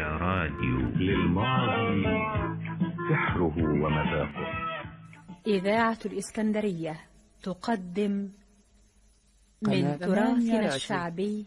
راديو للماضي سحره ومذاقه إذاعة الإسكندرية تقدم من قناة تراثنا راديو. الشعبي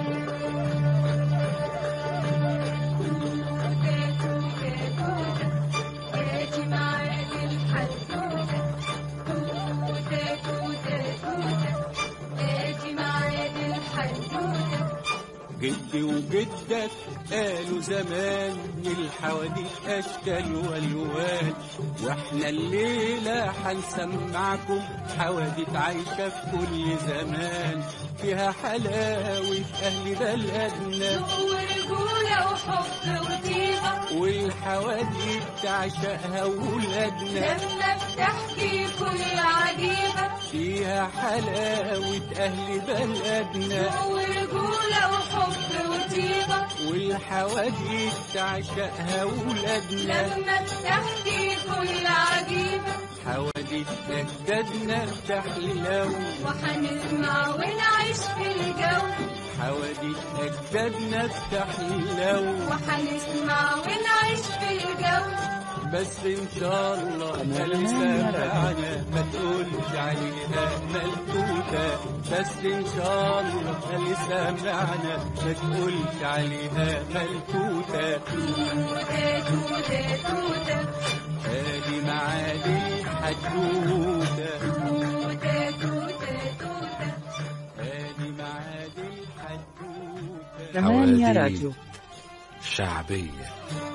جدي وجدك قالوا زمان الحواديت اشكال والوان واحنا الليله هنسمعكم حواديت عايشه في كل زمان فيها حلاوه اهل بلدنا ورجولة وحب وطيبة والحواديت تعشقها ولادنا لما بتحكي كل عجيبة فيها حلاوه اهل بلدنا ورجولة وحب وطيبة والحواديت تعشقها ولادنا لما بتحكي كل عجيبة حواديت أجدادنا تحلو وحنسمع ونعيش في الجو حواديت أجدادنا تحلو وحنسمع ونعيش في الجو بس إن شاء الله اللي سمعنا ما تقولش عليها ملكوتة بس إن شاء الله اللي سمعنا ما تقولش عليها ملكوتة توتة توتة توتة هادي معادي حدوتة توتة توتة توتة هادي معادي حدوتة ثمانية حواديت راديو شعبية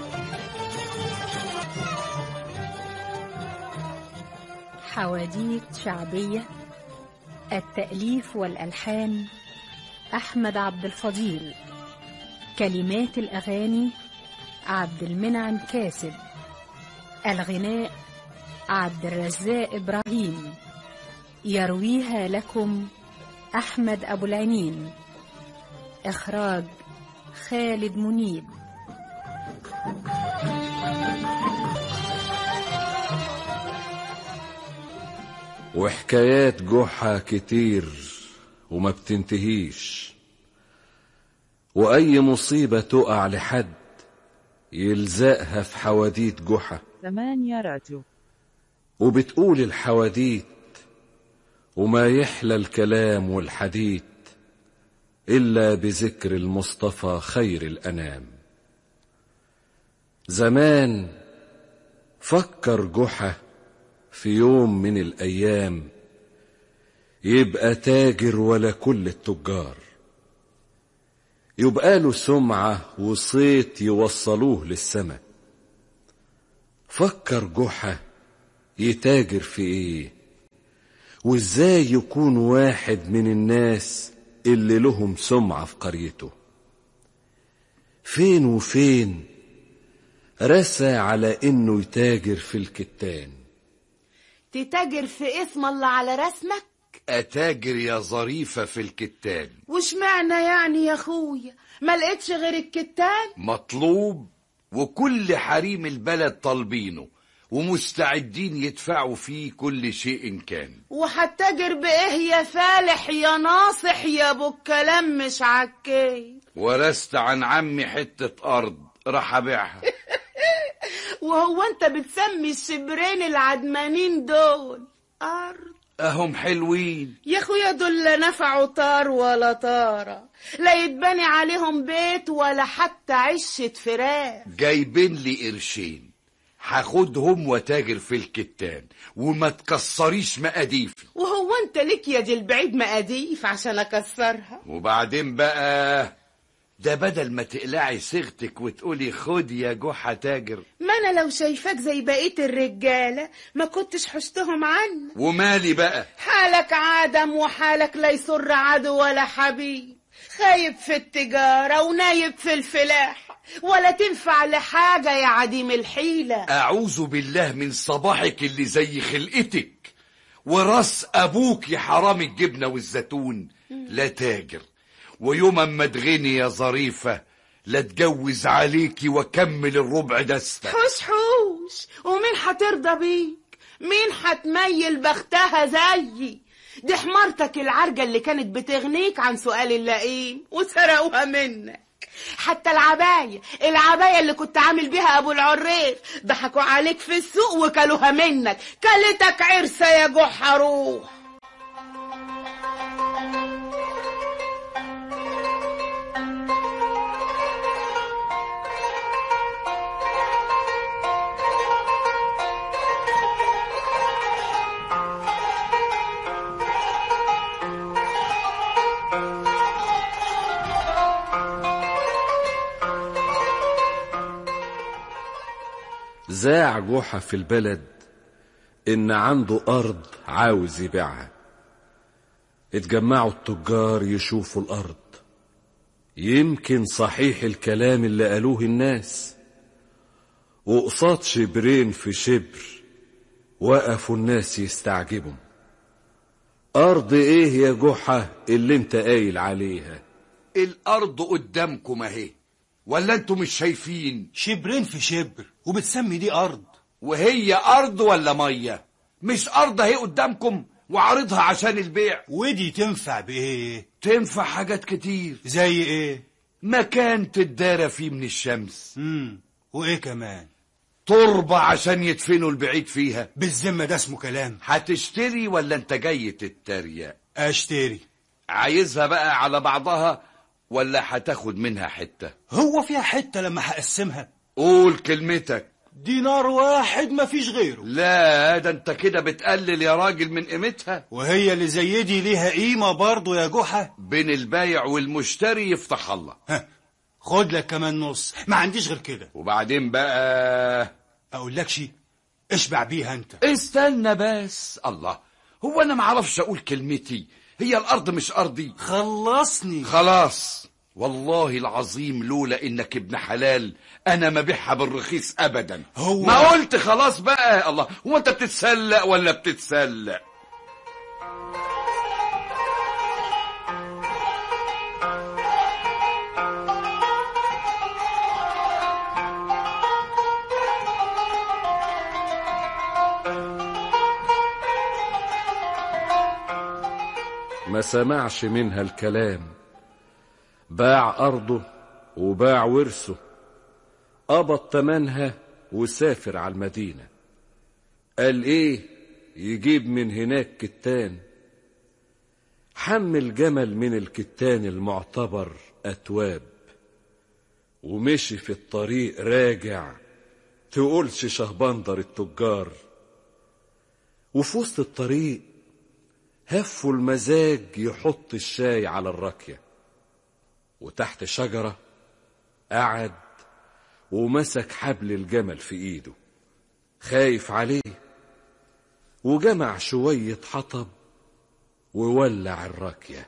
حواديت شعبية التأليف والألحان أحمد عبد الفضيل كلمات الأغاني عبد المنعم كاسب الغناء عبد الرزاق إبراهيم يرويها لكم أحمد أبو العنين إخراج خالد منيب وحكايات جحا كتير وما بتنتهيش وأي مصيبة تقع لحد يلزقها في حواديت جحا ثمانية راديو وبتقول الحواديت وما يحلى الكلام والحديث إلا بذكر المصطفى خير الأنام زمان فكر جحا في يوم من الأيام يبقى تاجر ولا كل التجار يبقى له سمعة وصيت يوصلوه للسماء فكر جحا يتاجر في ايه وازاي يكون واحد من الناس اللي لهم سمعة في قريته فين وفين رسى على انه يتاجر في الكتان تتاجر في اسم الله على رسمك أتاجر يا ظريفة في الكتان وش معنى يعني يا اخويا ما لقيتش غير الكتان مطلوب وكل حريم البلد طالبينه ومستعدين يدفعوا فيه كل شيء كان وهتاجر بايه يا فالح يا ناصح يا ابو الكلام مش عكاي ورثت عن عمي حتة أرض راح أبيعها وهو انت بتسمي الشبرين العدمانين دول ارض أهم حلوين يا اخويا دول لا نفعوا طار ولا طارة لا يتبني عليهم بيت ولا حتى عشة فراخ جايبين لي قرشين هاخدهم وتاجر في الكتان وما تكسريش مقاديفي وهو انت ليك يا دي البعيد مقاديف عشان اكسرها وبعدين بقى ده بدل ما تقلعي صيغتك وتقولي خد يا جحا تاجر ما انا لو شايفاك زي بقية الرجالة ما كنتش حشتهم عنك ومالي بقى حالك عدم وحالك لا يسر عدو ولا حبيب خايب في التجارة ونايب في الفلاح ولا تنفع لحاجة يا عديم الحيلة أعوذ بالله من صباحك اللي زي خلقتك وراس أبوك يا حرام الجبنة والزيتون لا تاجر ويوم اما تغني يا ظريفة لا اتجوز عليكي واكمل الربع دستة حوش حوش ومين هترضى بيك مين هتميل بختها زيي دي حمارتك العرجة اللي كانت بتغنيك عن سؤال اللئيم وسرقوها منك حتى العباية العباية اللي كنت عامل بيها ابو العريف ضحكوا عليك في السوق وكلوها منك كلتك عرسة يا جحا روح ذاع جحا في البلد إن عنده أرض عاوز يبيعها اتجمعوا التجار يشوفوا الأرض يمكن صحيح الكلام اللي قالوه الناس وقصاد شبرين في شبر وقفوا الناس يستعجبوا أرض إيه يا جحا اللي انت قايل عليها الارض قدامكم اهي ولا انتوا مش شايفين شبرين في شبر وبتسمي دي أرض وهي ارض ولا ميه مش ارض اهي قدامكم وعارضها عشان البيع ودي تنفع بإيه تنفع حاجات كتير زي إيه مكان تتدارى فيه من الشمس مم. وإيه كمان تربة عشان يدفنوا البعيد فيها بالذمة ده اسمه كلام هتشتري ولا انت جاي تتريق أشتري عايزها بقى على بعضها ولا هتاخد منها حتة هو فيها حتة لما هقسمها قول كلمتك دينار واحد مفيش غيره لا ده انت كده بتقلل يا راجل من قيمتها وهي اللي زي دي ليها قيمة برضه يا جحا بين البايع والمشتري يفتح الله ها خد لك كمان نص ما عنديش غير كده وبعدين بقى اقول لك شيء اشبع بيها انت استنى بس الله هو انا معرفش اقول كلمتي هي الارض مش ارضي خلصني خلاص والله العظيم لولا انك ابن حلال انا ما بيعها بالرخيص ابدا هو- ما قلت خلاص بقى الله هو انت بتتسلق ولا بتتسلق ما سمعش منها الكلام باع أرضه وباع ورثه قبض تمنها وسافر على المدينة قال إيه يجيب من هناك كتان حمل جمل من الكتان المعتبر أتواب ومشي في الطريق راجع تقولش شهبندر التجار وفي وسط الطريق هفوا المزاج يحط الشاي على الراكية وتحت شجرة قعد ومسك حبل الجمل في ايده خايف عليه وجمع شوية حطب وولع الراكية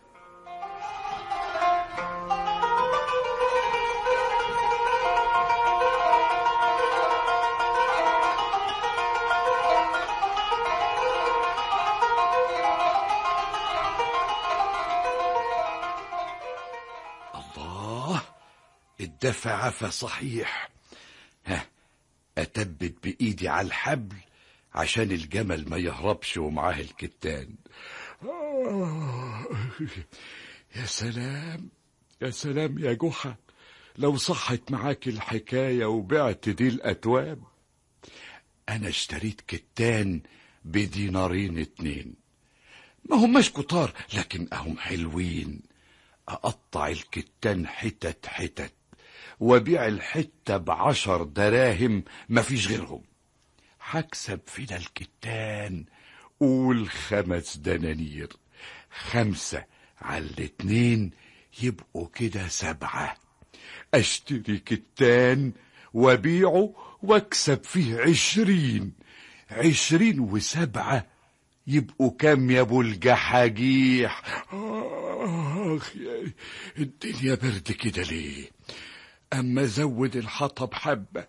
الله الدفع عفا صحيح ها أتبت بإيدي على الحبل عشان الجمل ما يهربش ومعاه الكتان آه، يا سلام يا سلام يا جحا لو صحت معاك الحكاية وبعت دي الأتواب أنا اشتريت كتان بدينارين اتنين ما هماش كتار لكن أهم حلوين أقطع الكتان حتت حتت وبيع الحتة بعشر دراهم مفيش غيرهم هكسب فينا الكتان قول خمس دنانير خمسة على الاتنين يبقوا كده سبعة اشتري كتان وبيعه واكسب فيه عشرين عشرين وسبعة يبقوا كام يا ابو الجحاجيح اخ يا الدنيا برد كده ليه اما زود الحطب حبة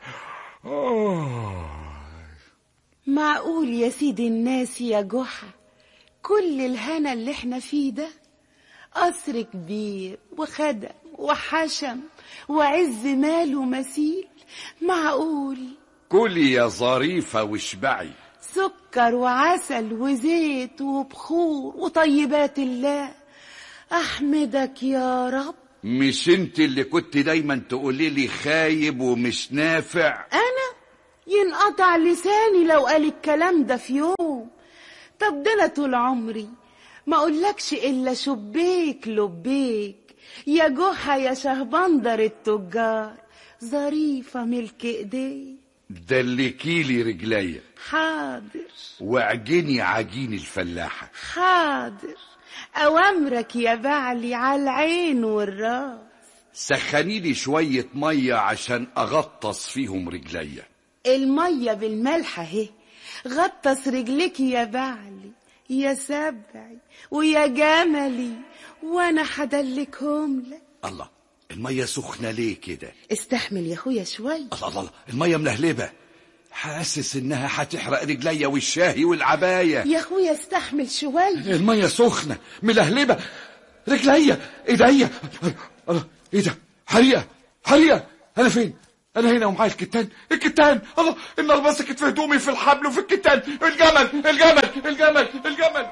آه معقول يا سيدي الناس يا جحا كل الهنا اللي احنا فيه ده قصر كبير وخدم وحشم وعز مال ومثيل معقول كلي يا ظريفة واشبعي سكر وعسل وزيت وبخور وطيبات الله احمدك يا رب مش انت اللي كنت دايما تقولي لي خايب ومش نافع انا ينقطع لساني لو قال الكلام ده في يوم طب ده انا طول عمري ما اقولكش الا شبيك لبيك يا جحا يا شهبندر التجار ظريفة ملك ايديه دلكيلي رجليا حاضر واعجني عجين الفلاحة حاضر اوامرك يا بعلي على العين والراس سخني لي شوية مية عشان أغطس فيهم رجليا المية بالملح اهي غطس رجلك يا بعلي يا سبعي ويا جملي وانا حدلكهم لك الله المية سخنة ليه كده استحمل يا اخويا شوي الله الله الله المية ملهلبة حاسس انها هتحرق رجليا والشاهي والعباية يا اخويا استحمل شوي المية سخنة ملهلبة رجليا ايديا الله ايه ده حريقة حريقة انا فين انا هنا ومعايا الكتان الكتان الله النار مسكت في هدومي في الحبل وفي الكتان الجمل الجمل الجمل الجمل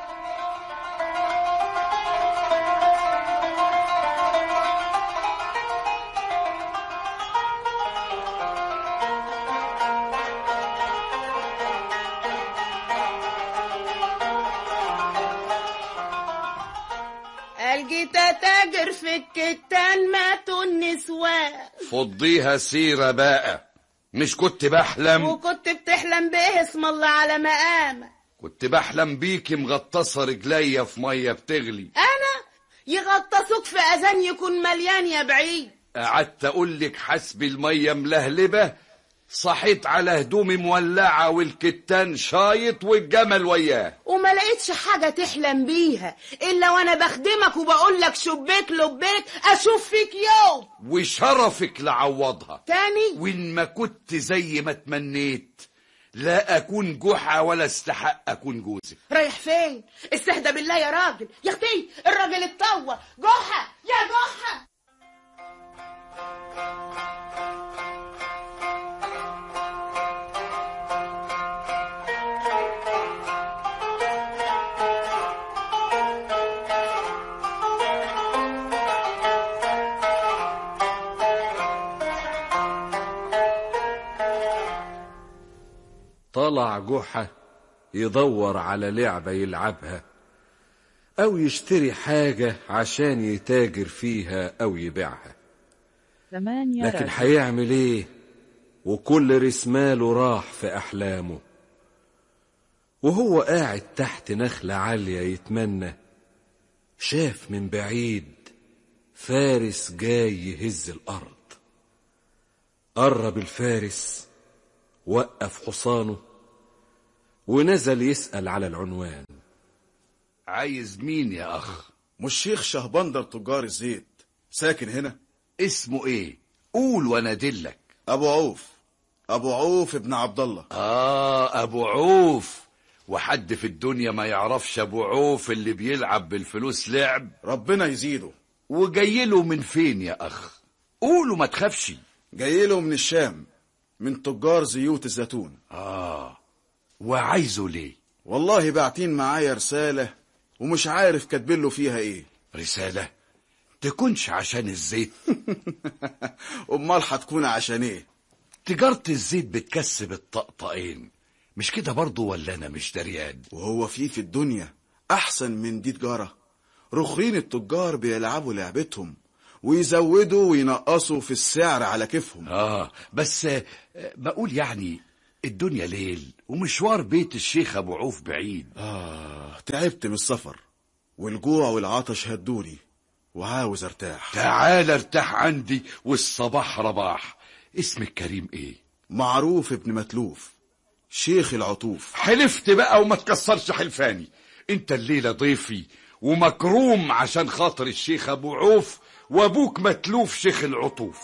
الجيت تاجر في الكتان ماتوا النسوان فضيها سيرة بقى مش كنت بحلم وكنت بتحلم بايه اسم الله على مقامك كنت بحلم بيكي مغطسة رجليا في مية بتغلي انا يغطسوك في اذان يكون مليان يا بعيد قعدت اقول لك حسب المية ملهلبة صحيت على هدومي مولعة والكتان شايط والجمل وياه وما لقيتش حاجة تحلم بيها إلا وأنا بخدمك وبقول لك شبيك لبيك أشوف فيك يوم وشرفك لعوضها تاني وإن ما كنت زي ما تمنيت لا أكون جحا ولا استحق أكون جوزك رايح فين استهدى بالله يا راجل يا اختي الراجل اتطوى جحا يا جحا طلع جحا يدور على لعبة يلعبها أو يشتري حاجة عشان يتاجر فيها أو يبيعها ثمانية لكن رجل هيعمل ايه وكل رسماله راح في أحلامه وهو قاعد تحت نخلة عالية يتمنى شاف من بعيد فارس جاي يهز الأرض قرب الفارس وقف حصانه ونزل يسأل على العنوان عايز مين يا أخ مش شيخ شهبندر تجار الزيت ساكن هنا اسمه إيه قول وأنا أدلك ابو عوف ابو عوف ابن عبد الله آه أبو عوف وحد في الدنيا ما يعرفش أبو عوف اللي بيلعب بالفلوس لعب ربنا يزيده وجاي له من فين يا أخ قولوا ما تخافش جاي له من الشام من تجار زيوت الزيتون آه وعايزه ليه والله باعتين معايا رسالة ومش عارف كاتبين له فيها ايه رسالة تكونش عشان الزيت امال هتكون عشان ايه تجارة الزيت بتكسب الطقطقين مش كده برضو ولا أنا مش دريان وهو في في الدنيا احسن من دي تجارة رخرين التجار بيلعبوا لعبتهم ويزودوا وينقصوا في السعر على كيفهم آه بس آه، بقول يعني الدنيا ليل ومشوار بيت الشيخ أبو عوف بعيد آه تعبت من السفر والجوع والعطش هدوني وعاوز ارتاح تعال ارتاح عندي والصباح رباح اسمك كريم ايه معروف ابن متلوف شيخ العطوف حلفت بقى وما تكسرش حلفاني انت الليلة ضيفي ومكروم عشان خاطر الشيخ ابو عوف وابوك متلوف شيخ العطوف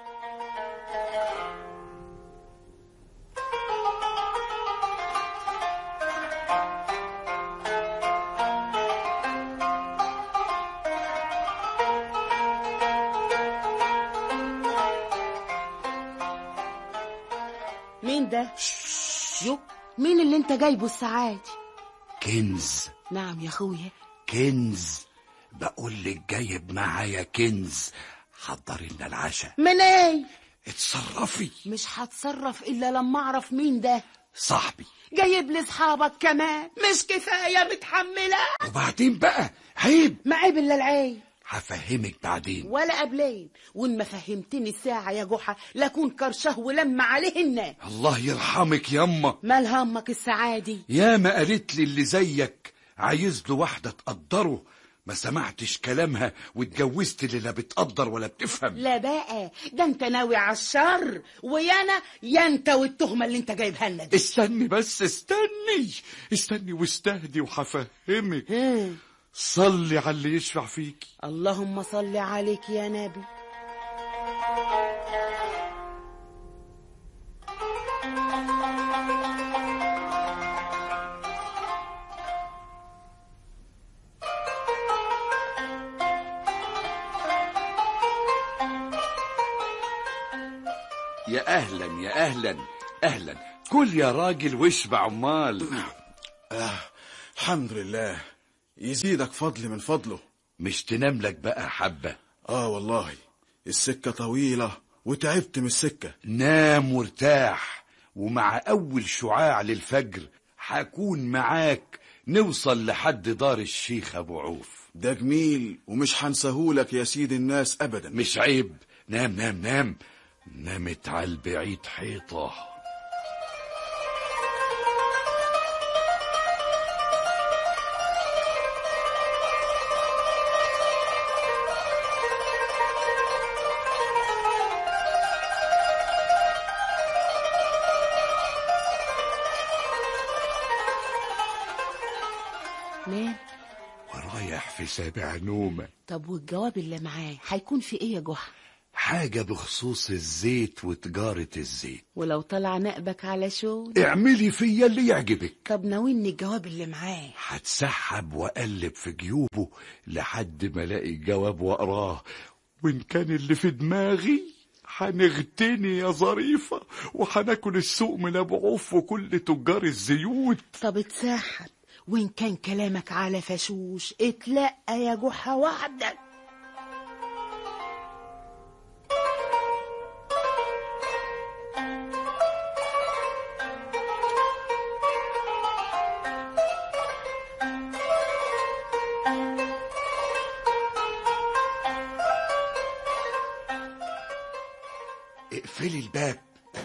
مين ده يو مين اللي انت جايبه السعادي كنز نعم يا اخويا كنز بقول لك جايب معايا كنز حضري لنا العشاء من ايه اتصرفي مش هتصرف الا لما اعرف مين ده صاحبي جايب لي اصحابك كمان مش كفايه متحمله وبعدين بقى عيب ما عيب الا العيب هفهمك بعدين ولا قبلين وان ما فهمتني الساعه يا جحا لاكون كرشه ولم عليه الناس الله يرحمك يما مال همك الساعه دي يا ما قالت لي اللي زيك عايز له واحدة تقدره ما سمعتش كلامها واتجوزت اللي لا بتقدر ولا بتفهم لا بقى ده انت ناوي على الشر ويانا يا انت والتهمه اللي انت جايبها لنا دي استني بس استني استني واستهدي وهفهمك صلي على اللي يشفع فيكي اللهم صل عليك يا نبي يا اهلا يا اهلا اهلا كل يا راجل واشبع عمال آه الحمد لله يزيدك فضل من فضله مش تنام لك بقى حبة اه والله السكة طويلة وتعبت من السكة نام وارتاح ومع اول شعاع للفجر هكون معاك نوصل لحد دار الشيخ ابو عوف ده جميل ومش هنسهولك يا سيد الناس ابدا مش عيب نام نام نام نامت على البعيد حيطة نام ورايح في سابع نومة طب والجواب اللي معاه هيكون في ايه يا جحا حاجة بخصوص الزيت وتجارة الزيت ولو طلع نقبك على شو اعملي فيا اللي يعجبك طب ناويني الجواب اللي معاه هتسحب واقلب في جيوبه لحد ما الاقي الجواب واقراه وان كان اللي في دماغي هنغتني يا ظريفة وهناكل السوق من ابو عوف وكل تجار الزيوت طب اتسحب وان كان كلامك على فشوش اتلقى يا جحا وعدك اقفلي الباب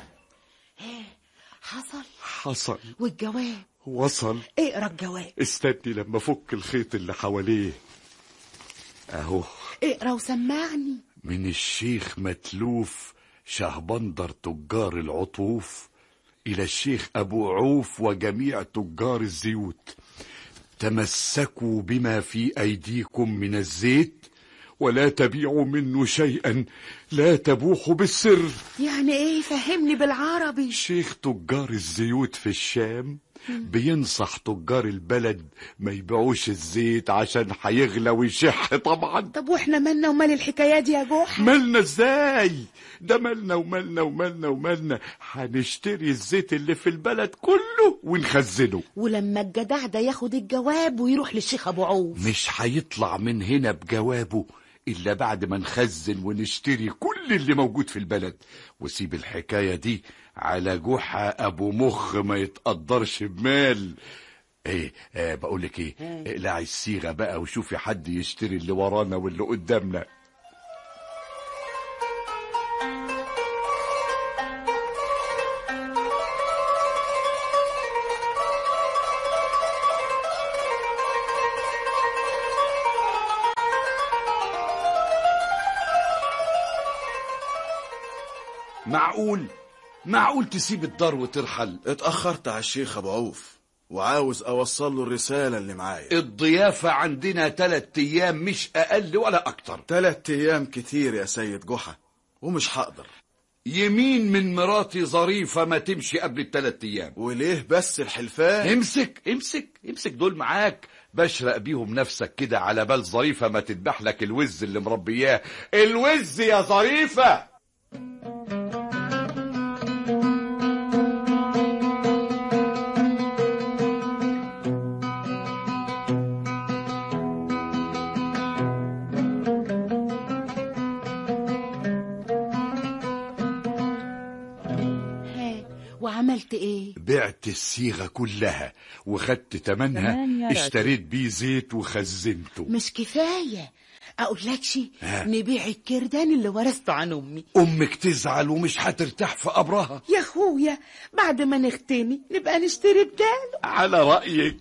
حصل حصل والجواب وصل اقرا الجواب استني لما افك الخيط اللي حواليه اهو اقرا وسمعني من الشيخ متلوف شهبندر تجار العطوف إلى الشيخ أبو عوف وجميع تجار الزيوت تمسكوا بما في أيديكم من الزيت ولا تبيعوا منه شيئا لا تبوحوا بالسر يعني ايه فهمني بالعربي شيخ تجار الزيوت في الشام بينصح تجار البلد ما يبيعوش الزيت عشان هيغلى ويشح طبعا طب واحنا مالنا ومال الحكايه دي يا جحا مالنا ازاي ده مالنا ومالنا ومالنا ومالنا هنشتري الزيت اللي في البلد كله ونخزنه ولما الجدع ده ياخد الجواب ويروح للشيخ ابو عوف مش هيطلع من هنا بجوابه إلا بعد ما نخزن ونشتري كل اللي موجود في البلد وسيب الحكاية دي على جحا أبو مخ ما يتقدرش بمال ايه آه بقولك ايه اقلعي الصيغة بقى وشوفي حد يشتري اللي ورانا واللي قدامنا معقول معقول تسيب الدار وترحل اتأخرت على الشيخ أبو عوف وعاوز أوصل له الرسالة اللي معايا الضيافة عندنا تلات أيام مش أقل ولا أكتر تلات أيام كتير يا سيد جحا ومش هقدر يمين من مراتي ظريفة ما تمشي قبل التلات أيام وليه بس الحلفان امسك امسك امسك دول معاك بشرق بيهم نفسك كده على بال ظريفة ما تذبح لك الوز اللي مربياه الوز يا ظريفة وعملت ايه بعت الصيغة كلها وخدت تمنها تمانية راتب. اشتريت بيه زيت وخزنته مش كفايه اقول لك شي ها. نبيع الكردان اللي ورثته عن امي امك تزعل ومش هترتاح في قبرها يا اخويا بعد ما نغتني نبقى نشتري بداله على رأيك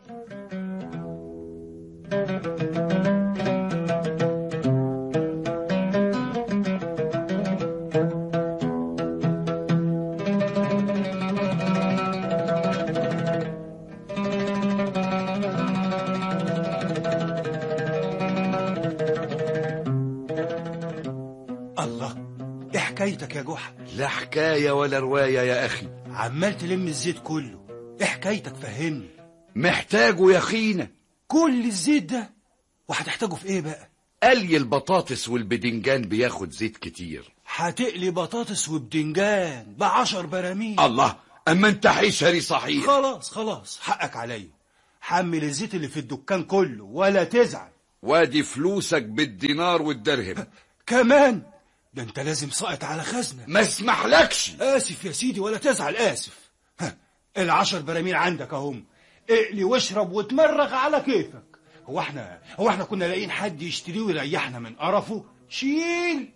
الله ايه حكايتك يا جحا لا حكاية ولا رواية يا أخي عمال تلم الزيت كله ايه حكايتك فهمني محتاجه يا أخينا كل الزيت ده وهتحتاجه في ايه بقى قلي البطاطس والبدنجان بياخد زيت كتير هتقلي بطاطس وبدنجان بعشر براميل الله أما أنت حشري صحيح خلاص خلاص حقك عليا حمل الزيت اللي في الدكان كله ولا تزعل وادي فلوسك بالدينار والدرهم كمان ده انت لازم ساقط على خزنة ما اسمحلكش اسف يا سيدي ولا تزعل اسف ها العشر براميل عندك اهم اقلي واشرب وتمرغ على كيفك هو احنا هو احنا كنا لاقيين حد يشتريه ويريحنا من قرفه شيل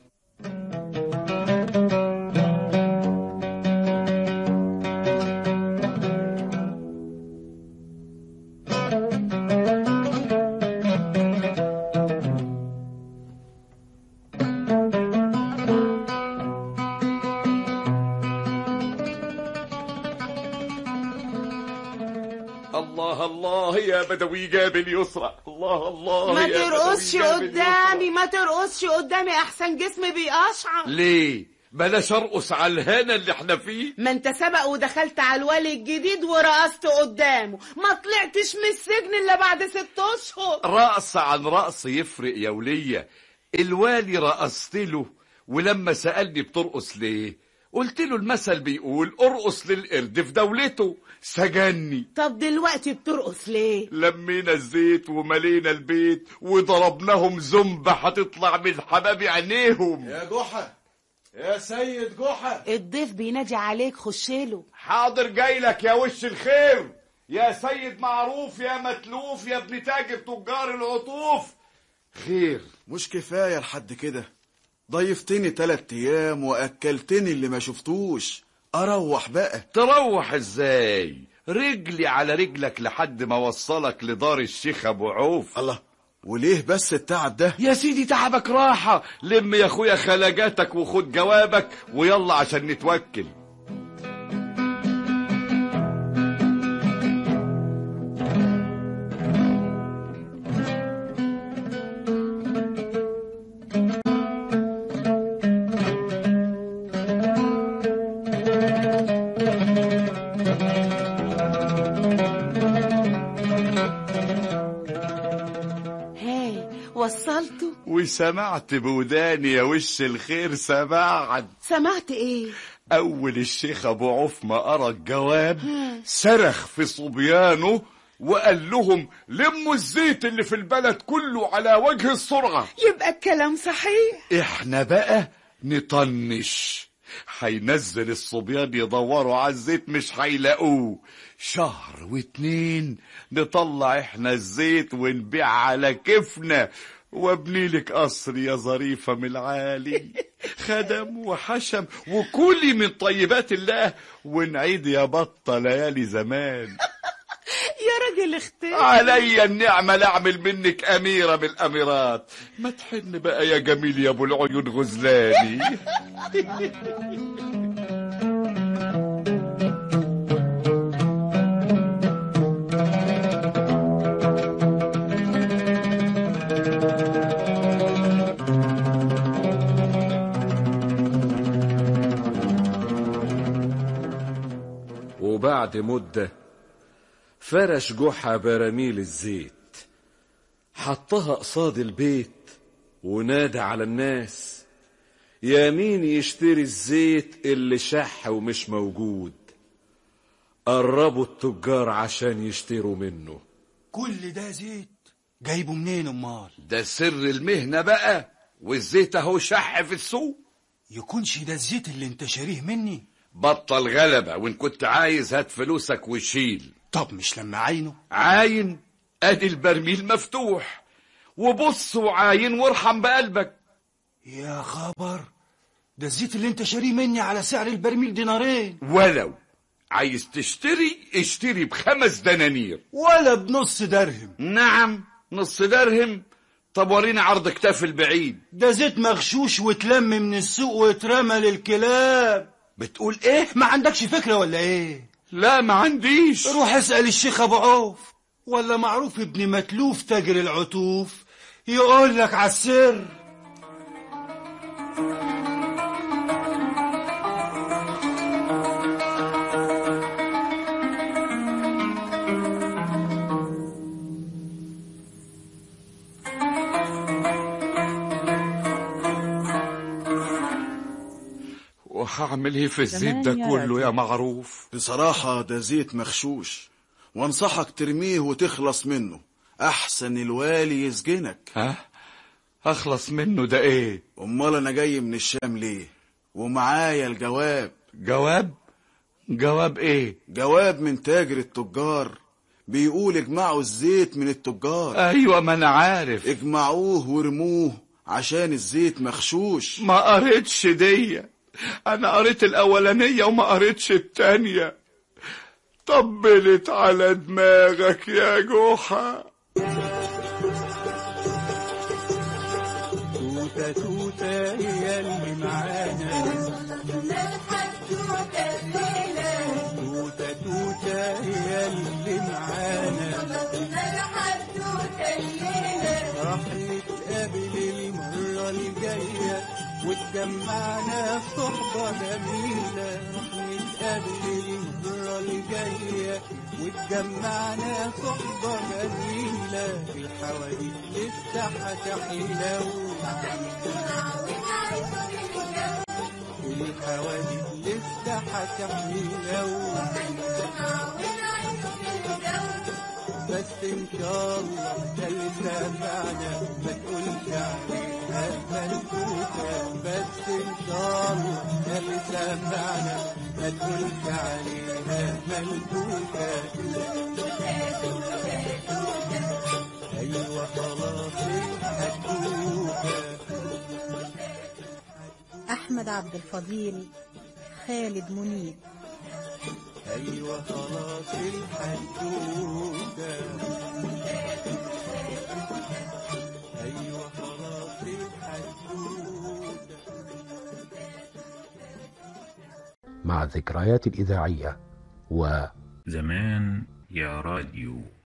الله الله يا بدوي جاب اليسرى الله الله ما يا بدوي ترقصش جاب اليسرى. قدامي ما ترقصش قدامي احسن جسمي بيقشعر ليه بلاش ارقص على الهنا اللي احنا فيه ما انت سبق ودخلت على الولي الجديد ورقصت قدامه ما طلعتش من السجن الا بعد ست اشهر رقص عن رقص يفرق يا ولية الوالي رقصت له ولما سألني بترقص ليه قلت له المثل بيقول ارقص للقرد في دولته سجني طب دلوقتي بترقص ليه لمينا الزيت وملينا البيت وضربناهم زنبة هتطلع من حباب عينيهم يا جحا يا سيد جحا الضيف بينادي عليك خشله حاضر جاي لك يا وش الخير يا سيد معروف يا متلوف يا ابن تاجر تجار العطوف خير مش كفاية لحد كده ضيفتني تلات ايام واكلتني اللي ما شفتوش اروح بقى تروح ازاي رجلي على رجلك لحد ما وصلك لدار الشيخ ابو عوف الله وليه بس التعب ده يا سيدي تعبك راحة لم يا اخويا خلاجاتك وخد جوابك ويلا عشان نتوكل هاي وصلته وسمعت بوداني يا وش الخير سمعت سمعت ايه أول الشيخ أبو عوف ما قرا الجواب صرخ في صبيانه وقال لهم لموا الزيت اللي في البلد كله على وجه السرعة يبقى الكلام صحيح احنا بقى نطنش هينزل الصبيان يدوروا على الزيت مش هيلاقوه شهر واتنين نطلع احنا الزيت ونبيع على كيفنا وابني لك قصر يا ظريفة من العالي خدم وحشم وكلي من طيبات الله ونعيد يا بطة ليالي زمان يا راجل اختي علي النعمة لأعمل منك أميرة من الأميرات ما تحن بقى يا جميل يا أبو العيون غزلاني وبعد مدة فرش جحا براميل الزيت حطها قصاد البيت ونادى على الناس يا مين يشتري الزيت اللي شح ومش موجود قربوا التجار عشان يشتروا منه كل ده زيت جايبه منين امال ده سر المهنة بقى والزيت اهو شح في السوق يكونش ده الزيت اللي انت شاريه مني بطل غلبة وإن كنت عايز هات فلوسك وشيل طب مش لما عينه عاين ادي البرميل مفتوح وبص وعاين وارحم بقلبك يا خبر ده الزيت اللي انت شاريه مني على سعر البرميل دينارين ولو عايز تشتري اشتري بخمس دنانير ولا بنص درهم نعم نص درهم طب وريني عرض كتاف البعيد ده زيت مغشوش واتلم من السوق واترمى للكلاب بتقول ايه ما عندكش فكرة ولا ايه لا ما عنديش روح اسأل الشيخ ابو عوف ولا معروف ابن متلوف تاجر العطوف يقول لك على السر وهعمل ايه في الزيت ده كمان يا كله راجل. يا معروف بصراحة ده زيت مغشوش وانصحك ترميه وتخلص منه أحسن الوالي يسجنك ها اخلص منه ده ايه أمال أنا جاي من الشام ليه ومعايا الجواب جواب جواب ايه جواب من تاجر التجار بيقول اجمعوا الزيت من التجار ايوه ما انا عارف اجمعوه وارموه عشان الزيت مغشوش ما قريتش دي انا قريت الاولانيه وما قريتش التانيه طبلت على دماغك يا جحا توتة توتة هي اللي معانا الحدوتة الليلة توتة توتة هي اللي معانا الحدوتة الليلة راح نتقابل المرة الجاية واتجمعنا في صحبة جميلة راح نتقابل المرة الجاية واتجمعنا في صحبة جميلة الحوادث لسه هتحلو الحوادث لسه هتحلو بس ان شاء الله ده اللي سمعنا ما تقولش عليها ملكوتة بس ان شاء الله ده اللي سمعنا ما تقولش عليها ملكوتة ايوه خلاص الحدوتة أحمد عبد الفضيل خالد منيب ايوه خلاص الحدوتة ايوه خلاص الحدوتة مع الذكريات الإذاعية و زمان يا راديو